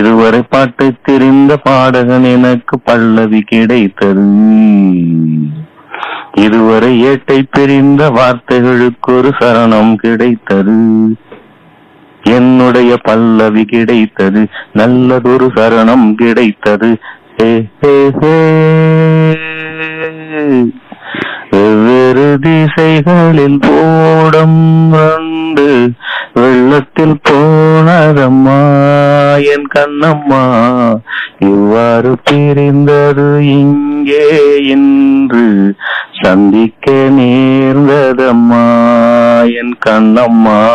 இதுவரை பாட்டு தெரிந்த பாடகன் எனக்கு பல்லவி கிடைத்தது இதுவரை ஏட்டை தெரிந்த வார்த்தைகளுக்கு ஒரு சரணம் கிடைத்தது என்னுடைய பல்லவி கிடைத்தது நல்லதொரு சரணம் கிடைத்தது ஹே, ஹே, ஹே. வெவ்வேறு திசைகளில் ஓடம் வந்து வெள்ளத்தில் போனதம்மா என் கண்ணம்மா இவ்வாறு பிரிந்தது இங்கே இன்று சந்திக்க நேர்ந்ததம்மா என் கண்ணம்மா